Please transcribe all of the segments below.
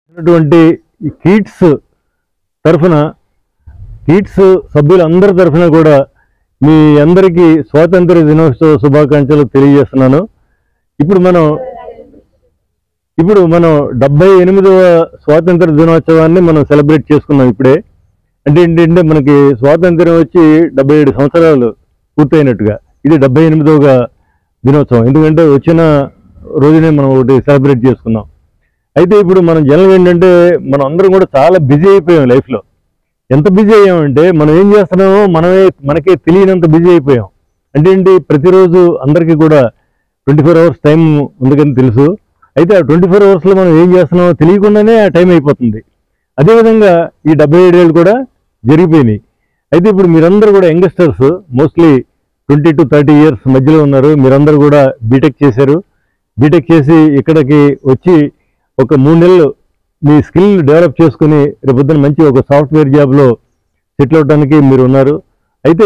ఉన్నటువంటి ఈ కీట్స్ తరఫున కీట్స్ సభ్యులందరి తరఫున కూడా మీ అందరికీ స్వాతంత్ర దినోత్సవ శుభాకాంక్షలు తెలియజేస్తున్నాను ఇప్పుడు మనం ఇప్పుడు మనం డెబ్బై ఎనిమిదవ స్వాతంత్ర దినోత్సవాన్ని మనం సెలబ్రేట్ చేసుకున్నాం ఇప్పుడే అంటే ఏంటంటే మనకి స్వాతంత్రం వచ్చి డెబ్బై ఏడు సంవత్సరాలు పూర్తయినట్టుగా ఇది డెబ్బై ఎనిమిదవ దినోత్సవం ఎందుకంటే వచ్చిన రోజునే మనం ఒకటి సెలబ్రేట్ చేసుకున్నాం అయితే ఇప్పుడు మనం జనం ఏంటంటే మనం అందరం కూడా చాలా బిజీ అయిపోయాం లైఫ్లో ఎంత బిజీ అయ్యామంటే మనం ఏం చేస్తున్నామో మనమే మనకే తెలియనంత బిజీ అయిపోయాం అంటే ఏంటి ప్రతిరోజు అందరికీ కూడా ట్వంటీ ఫోర్ అవర్స్ టైం ఉందని తెలుసు అయితే ఆ ట్వంటీ ఫోర్ అవర్స్లో మనం ఏం చేస్తున్నామో తెలియకుండానే ఆ టైం అయిపోతుంది అదేవిధంగా ఈ డెబ్బై ఏడేళ్ళు కూడా జరిగిపోయినాయి అయితే ఇప్పుడు మీరందరూ కూడా youngsters mostly twenty two thirty years మధ్యలో ఉన్నారు మీరందరూ కూడా బీటెక్ చేశారు బీటెక్ చేసి ఇక్కడికి వచ్చి ఒక మూడు నెలలు మీ స్కిల్ డెవలప్ చేసుకుని రేపొద్దున మంచి ఒక సాఫ్ట్వేర్ జాబ్లో సెటిల్ అవడానికి మీరు ఉన్నారు అయితే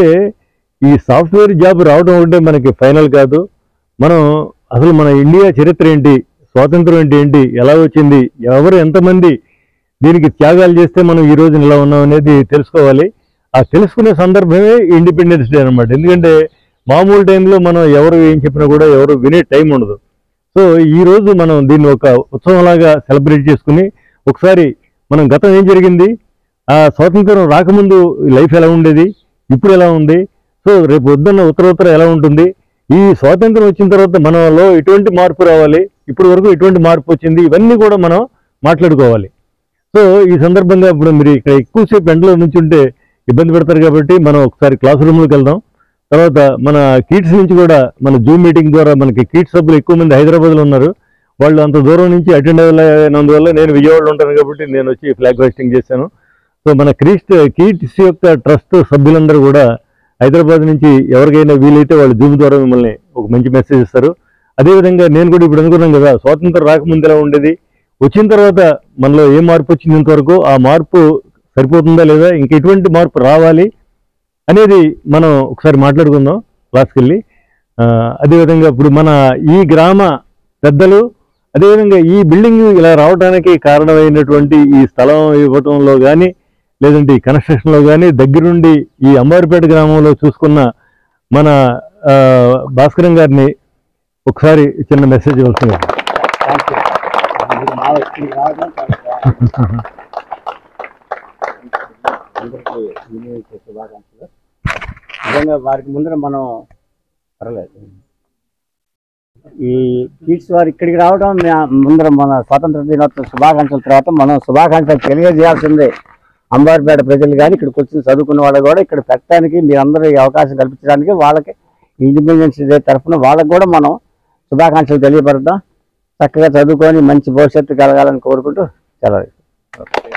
ఈ సాఫ్ట్వేర్ జాబ్ రావడం ఒకటే మనకి ఫైనల్ కాదు మనం అసలు మన ఇండియా చరిత్ర ఏంటి స్వాతంత్రం ఏంటి ఏంటి ఎలా వచ్చింది ఎవరు ఎంతమంది దీనికి త్యాగాలు చేస్తే మనం ఈ రోజున ఇలా ఉన్నాం అనేది తెలుసుకోవాలి ఆ తెలుసుకునే సందర్భమే ఇండిపెండెన్స్ డే అనమాట ఎందుకంటే మామూలు టైంలో మనం ఎవరు ఏం చెప్పినా కూడా ఎవరు వినే టైం ఉండదు సో ఈ రోజు మనం దీన్ని ఒక ఉత్సవంలాగా సెలబ్రేట్ చేసుకుని ఒకసారి మనం గతం ఏం జరిగింది ఆ స్వాతంత్రం రాకముందు లైఫ్ ఎలా ఉండేది ఇప్పుడు ఎలా ఉంది సో రేపు వద్దన్న ఉత్తరోత్తర ఎలా ఉంటుంది ఈ స్వాతంత్రం వచ్చిన తర్వాత మనలో ఎటువంటి మార్పు రావాలి ఇప్పటి వరకు ఎటువంటి మార్పు వచ్చింది ఇవన్నీ కూడా మనం మాట్లాడుకోవాలి సో ఈ సందర్భంగా ఇప్పుడు మీరు ఇక్కడ ఎక్కువసేపు ఎండలో నుంచి ఉంటే ఇబ్బంది పెడతారు కాబట్టి మనం ఒకసారి క్లాస్ రూమ్లోకి వెళ్దాం తర్వాత మన కీట్స్ నుంచి కూడా మన జూమ్ మీటింగ్ ద్వారా మనకి కీట్స్ సభ్యులు ఎక్కువ మంది హైదరాబాద్లో ఉన్నారు వాళ్ళు అంత దూరం నుంచి అటెండ్ అవ్వలేనందువల్ల నేను విజయవాడలో ఉంటాను కాబట్టి నేను వచ్చి ఫ్లాగ్ హోస్టింగ్ చేశాను సో మన క్రీస్ట్ కీట్స్ యొక్క ట్రస్ట్ సభ్యులందరూ కూడా హైదరాబాద్ నుంచి ఎవరికైనా వీలైతే వాళ్ళు జూమ్ ద్వారా మిమ్మల్ని ఒక మంచి మెసేజ్ ఇస్తారు అదేవిధంగా నేను కూడా ఇప్పుడు అనుకున్నాం కదా స్వాతంత్రం రాకముందు ఎలా ఉండేది వచ్చిన తర్వాత మనలో ఏ మార్పు వచ్చింది ఇంతవరకు ఆ మార్పు సరిపోతుందా లేదా ఇంకా ఎటువంటి మార్పు రావాలి అనేది మనం ఒకసారి మాట్లాడుకుందాం క్లాస్కి వెళ్ళి ఆ, అదేవిధంగా ఇప్పుడు మన ఈ గ్రామ పెద్దలు అదేవిధంగా ఈ బిల్డింగ్ ఇలా రావడానికి కారణమైనటువంటి ఈ స్థలం ఇవ్వటంలో కానీ లేదంటే ఈ కన్స్ట్రక్షన్లో కానీ దగ్గరుండి ఈ అంబారిపేట గ్రామంలో చూసుకున్న మన ఆ, భాస్కరం గారిని ఒకసారి చిన్న మెసేజ్ ఇవ్వాల్సింది థ్యాంక్ యూ మీరు మా ఇక్కడికి రావడం చాలా అందరికీ వినియోగించే శుభాకాంక్షలు నిజంగా వారికి ముందర మనం పర్లేదు ఈ కిడ్స్ వారు ఇక్కడికి రావడం మే- ముందర మన స్వాతంత్ర దినోత్సవ శుభాకాంక్షల తర్వాత మనం శుభాకాంక్షలు తెలియజేయాల్సిందే అంబారిపేట ప్రజలు కానీ ఇక్కడికి వచ్చిన చదువుకున్న వాళ్ళు కూడా ఇక్కడ పెట్టడానికి మీరందరూ ఈ అవకాశం కల్పించడానికి వాళ్ళకి ఇండిపెండెన్స్ డే తరఫున వాళ్ళకి కూడా మనం శుభాకాంక్షలు తెలియపడదాం చక్కగా చదువుకొని మంచి భవిష్యత్తు కలగాలని కోరుకుంటూ సెలవు